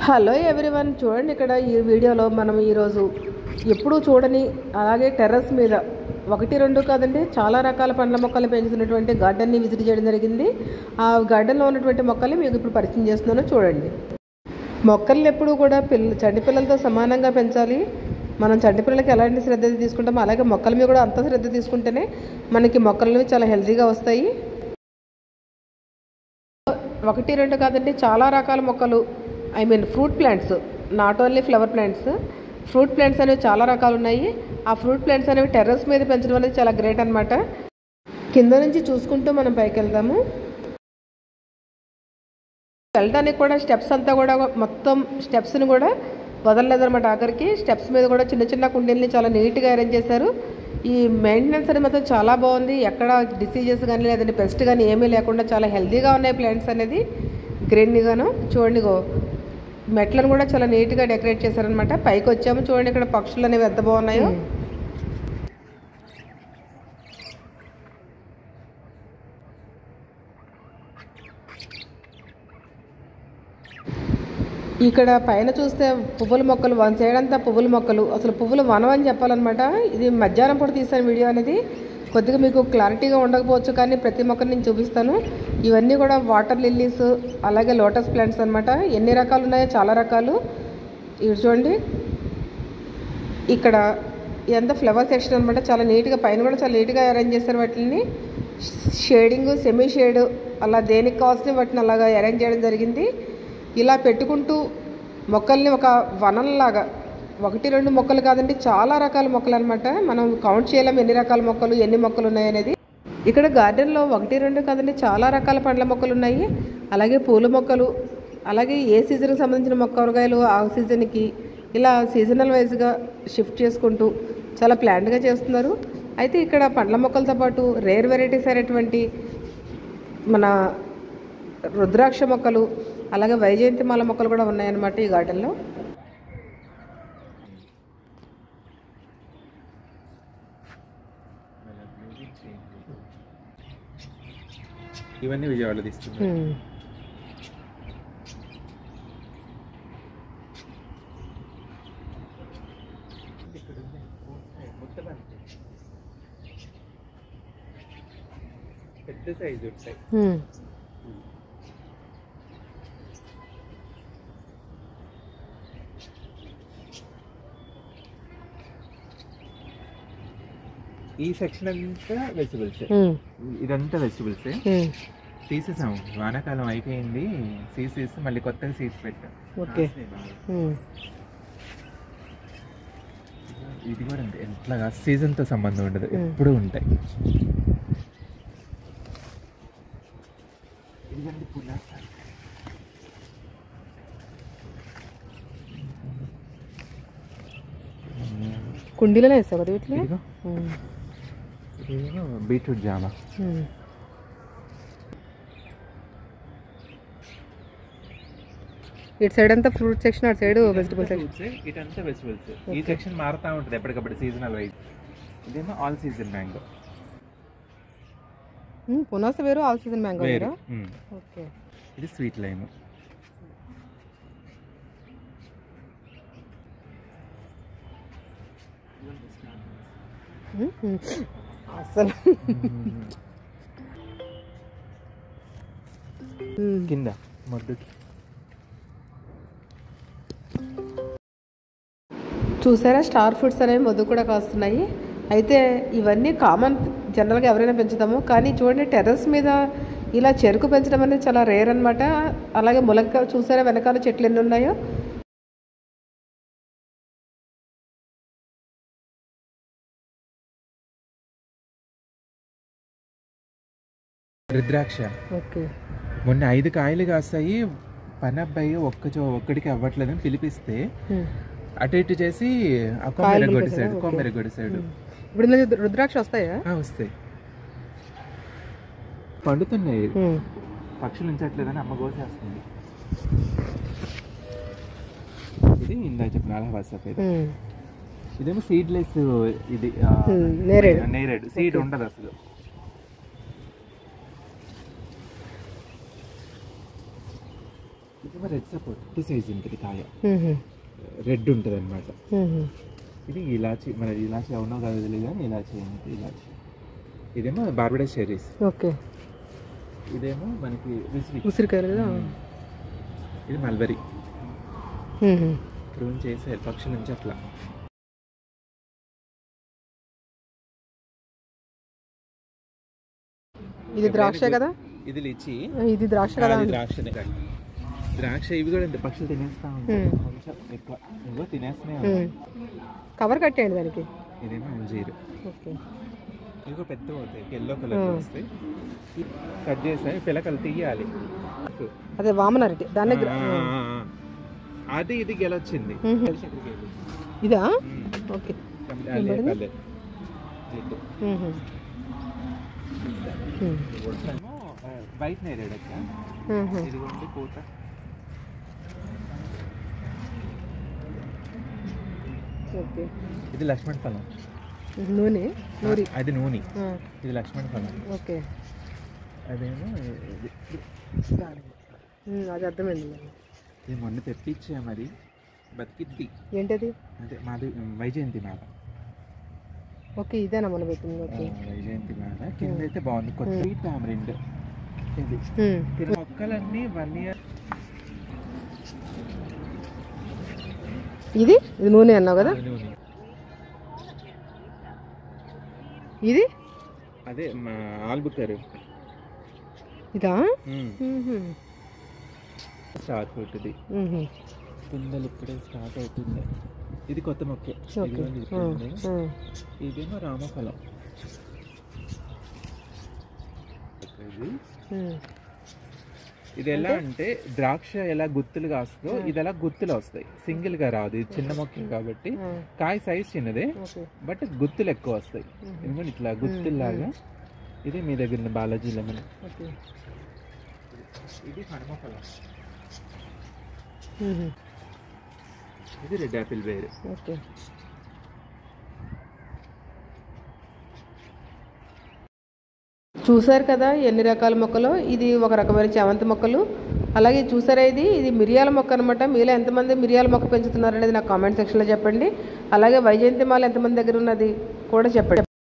Hello everyone చూడండి ఇక్కడ ఈ వీడియోలో మనం ఈరోజు ఎప్పుడూ చూడని అలాగే టెర్రస్ మీద ఒకటి రెండు కాదండి చాలా రకాల పండ్ల మొక్కలు పెంచుతున్నటువంటి గార్డెన్ని విజిట్ చేయడం జరిగింది ఆ గార్డెన్లో ఉన్నటువంటి మొక్కల్ని మీకు ఇప్పుడు పరిచయం చేస్తున్నాను చూడండి మొక్కల్ని ఎప్పుడూ కూడా పిల్ల చంటి పిల్లలతో సమానంగా పెంచాలి మనం చంటి పిల్లలకి ఎలాంటి శ్రద్ధ తీసుకుంటామో అలాగే మొక్కల మీద కూడా అంత శ్రద్ధ తీసుకుంటేనే మనకి మొక్కలు చాలా హెల్తీగా వస్తాయి ఒకటి రెండు కాదండి చాలా రకాల మొక్కలు I mean fruit plants not only flower plants fruit plants అనేవి చాలా రకాలు ఉన్నాయి ఆ ఫ్రూట్ ప్లాంట్స్ అనేవి టెర్రస్ మీద పెంచడం అనేది చాలా గ్రేట్ అనమాట కింద నుంచి చూసుకుంటూ మనం పైకి వెళ్దాము వెళ్ళడానికి కూడా స్టెప్స్ అంతా కూడా మొత్తం స్టెప్స్ని కూడా వదలలేదన్నమాట ఆఖరికి స్టెప్స్ మీద కూడా చిన్న చిన్న కుండీల్ని చాలా నీట్గా అరేంజ్ చేశారు ఈ మెయింటెనెన్స్ అనేది మాత్రం చాలా బాగుంది ఎక్కడ డిసీజెస్ కానీ లేదంటే పెస్ట్ కానీ ఏమీ లేకుండా చాలా హెల్తీగా ఉన్నాయి ప్లాంట్స్ అనేది గ్రీన్గాను చూడండి గో మెట్లను కూడా చాలా నీట్గా డెకరేట్ చేశారనమాట పైకి వచ్చాము చూడండి ఇక్కడ పక్షులు అనేవి ఎంత బాగున్నాయో ఇక్కడ పైన చూస్తే పువ్వుల మొక్కలు వన్ సైడ్ అంతా పువ్వుల మొక్కలు అసలు పువ్వులు వనం అని చెప్పాలన్నమాట ఇది మధ్యాహ్నం పూట తీసాను వీడియో అనేది కొద్దిగా మీకు క్లారిటీగా ఉండకపోవచ్చు కానీ ప్రతి మొక్కని నేను చూపిస్తాను ఇవన్నీ కూడా వాటర్ లిల్లీస్ అలాగే లోటస్ ప్లాంట్స్ అనమాట ఎన్ని రకాలు ఉన్నాయో చాలా రకాలు ఇవి చూడండి ఇక్కడ ఎంత ఫ్లవర్ సెక్షన్ అనమాట చాలా నీట్గా పైన కూడా చాలా నీట్గా అరేంజ్ చేశారు వాటిని షేడింగ్ సెమీ షేడ్ అలా దేనికి కావాల్సిన వాటిని అలాగా అరేంజ్ చేయడం జరిగింది ఇలా పెట్టుకుంటూ మొక్కల్ని ఒక వనంలాగా ఒకటి రెండు మొక్కలు కాదండి చాలా రకాల మొక్కలు అనమాట మనం కౌంట్ చేయలేం ఎన్ని రకాల మొక్కలు ఎన్ని మొక్కలు ఉన్నాయనేది ఇక్కడ గార్డెన్లో ఒకటి రెండు కాదండి చాలా రకాల పండ్ల మొక్కలు ఉన్నాయి అలాగే పూల మొక్కలు అలాగే ఏ సీజన్కి సంబంధించిన మొక్క కూరగాయలు ఆ సీజన్కి ఇలా సీజనల్ వైజ్గా షిఫ్ట్ చేసుకుంటూ చాలా ప్లాన్డ్గా చేస్తున్నారు అయితే ఇక్కడ పండ్ల మొక్కలతో పాటు రేర్ వెరైటీస్ అయినటువంటి మన రుద్రాక్ష మొక్కలు అలాగే వైజయంతి మాల మొక్కలు కూడా ఉన్నాయన్నమాట ఈ గార్డెన్లో ఇవన్నీ విజయవాడలో తీసుకున్నాం పెద్ద సైజు ఉంటాయి ఈ సెక్షన్ అంతా వెజిటబుల్స్ ఇదంతా వెజిటబుల్స్ తీసేసాము వానాకాలం అయిపోయింది తీసేసి మళ్ళీ కొత్తగా సీడ్స్ పెట్టాం ఓకే ఇది కూడా అంతే ఎట్లాగా సీజన్ తో సంబంధం ఉండదు ఎప్పుడు ఉంటాయి ఇదిగోండి పులాస. కుండీలోనే వేస్తావు కదా వీటిని ఇదిగో ఇదిగో బీట్రూట్ జామ ఇటు సైడ్ అంతా ఫ్రూట్ సెక్షన్ అటు సైడ్ వెజిటబుల్ సెక్షన్ ఫ్రూట్స్ ఇటంతా వెజిటబుల్స్ ఈ సెక్షన్ మారుతా ఉంటుంది ఎప్పటికప్పుడు సీజనల్ వైజ్ ఇదేమో ఆల్ సీజన్ మ్యాంగో పునాస వేరు ఆల్ సీజన్ మ్యాంగో వేరు వేరు మ్మ్. ఓకే ఇది స్వీట్ లైమ్ అసలు కింద మొద్దుకి చూసారా స్టార్ ఫ్రూట్స్ అనేవి మొద్దు కూడా కాస్తున్నాయి అయితే ఇవన్నీ కామన్ జనరల్గా ఎవరైనా పెంచుతాము కానీ చూడండి టెర్రస్ మీద ఇలా చెరుకు పెంచడం అనేది చాలా రేర్ అనమాట అలాగే ములక్క చూసారా వెనకాల చెట్లు ఎన్ని ఉన్నాయో రుద్రాక్ష ఓకే మొన్న ఐదు కాయలు కాస్తాయి పని అబ్బాయి ఒక్క చో ఒక్కడికి అవ్వట్లేదని పిలిపిస్తే అటు ఇటు చేసి ఆ కొమ్మెరగొడి పిలిపేశారా? Side okay. కొమ్మెరగొడి సైడ్ ఇప్పుడు ఇందులో రుద్రాక్ష వస్తాయా వస్తాయి పండుతున్నాయి పక్షులు ఉంచట్లేదని అమ్మ కోసేస్తుంది ఇది ఇందా చెప్పిన అలహాబాద్ సఫేద్ ఇదేమో సీడ్లెస్ ఇది ఆ, Hmm, నేరేడు. నేరేడు సీడ్ ఉండదు అసలు ఇదేమో రెడ్ సపోర్ట్ పెద్ద సైజ్ ఉంటుంది కాయ మ్మ్. రెడ్ ఉంటుంది అనమాట మ్మ్. ఇది ఇలాచి మన ఇలాచి అవునో కాదు తెలియదు కానీ ఇలాచి అనేది ఇలాచి ఇదేమో బార్బడే షెరీస్ ఓకే ఇదేమో మనకి విసిరి ఉసిరికాయలు కదా ఇది మల్బరీ మ్మ్. ప్రూన్ చేసే పక్షుల నుంచి అట్లా ఇది ద్రాక్ష కదా ఇది లిచి ఇది ద్రాక్ష కదా అది ద్రాక్షనే ద్రాక్ష ఇవి కూడా అంతే పక్షులు తినేస్తా ఉంటాయి మ్మ్. కొంచెం ఎక్కువ ఇంకో తినేస్తూనే ఉంటాయి. మ్మ్. కవర్ కట్టేయండి దానికి ఇదేమో అంజీరు ఓకే ఇంకో పెద్ద పోతాయి ఎల్లో కలర్ వస్తాయి కట్ చేస్తాయి పిల్లకలు తీయాలి అదే వామన అరటి దాన్ని ఆ, ఆ, ఆ, ఆ. అది ఇది గెలొచ్చింది మ్మ్. ఇదా ఓకే అల్లే, అల్లే. జిడ్డు. మ్మ్. మ్మ్. ఏమో, ఆ, బయట నేరేడక్క మ్మ్. ఇదిగోండి పూత ఓకే ఇది లక్ష్మణ్ ఫలం ఇది నూనె నూరి అది నూనె ఆ, ఇది లక్ష్మణ్ ఫలం ఓకే అదేమో ఇది దానిమ్మ. మ్మ్, అది అర్థమైంది మరి. ఇది మొన్న తెప్పించా మరి బతికిద్ది ఏంటది అదే మాది వైజయంతి మాల ఓకే ఇదేనా మనం పెట్టింది ఆ, ఓకే వైజయంతి మాల కింద అయితే బాగుంది కొత్త టామరిండ్ ఇది మ్మ్. ఇది మొక్కలన్నీ వన్ ఇయర్ ఇది ఇది నూనె అన్నావు కదా నూనె ఇది అదే మా ఆల్బుకర్ ఇదా మ్మ్. మ్మ్. స్టార్ ఫ్రూట్ ఇది మ్మ్. పిందెలు ఇప్పుడే స్టార్ట్ అవుతుంది ఇది కొత్త మొక్కే ఓకే ఇదిగోండి ఇది ఆ, పిందె. ఆ. ఇదేమో రామఫలం ఇది మ్మ్. ఇది ఎలా అంటే ద్రాక్ష ఎలా గుత్తులు కాస్తుందో ఇది ఎలా గుత్తులు వస్తాయి సింగిల్ గా రాదు ఇది చిన్న మొక్క కాబట్టి ఆ, కాయ సైజ్ చిన్నదే ఓకే బట్ గుత్తులు ఎక్కువ వస్తాయి ఎందుకంటే ఇట్లా గుత్తుల్లాగా ఇది మీ దగ్గర ఉన్న బాలాజీ లెమన్ ఓకే ఇది హనుమఫలం మ్మ్. ఇది రెడ్ యాపిల్ వేరు ఓకే చూసారు కదా ఎన్ని రకాల మొక్కలు ఇది ఒక రకమైన చామంతి మొక్కలు అలాగే చూసారా ఇది ఇది మిరియాల మొక్క అనమాట మీలో ఎంతమంది మిరియాల మొక్క పెంచుతున్నారు అనేది నాకు కామెంట్ సెక్షన్లో చెప్పండి అలాగే వైజయంతి మాల ఎంతమంది దగ్గర ఉన్నది కూడా చెప్పండి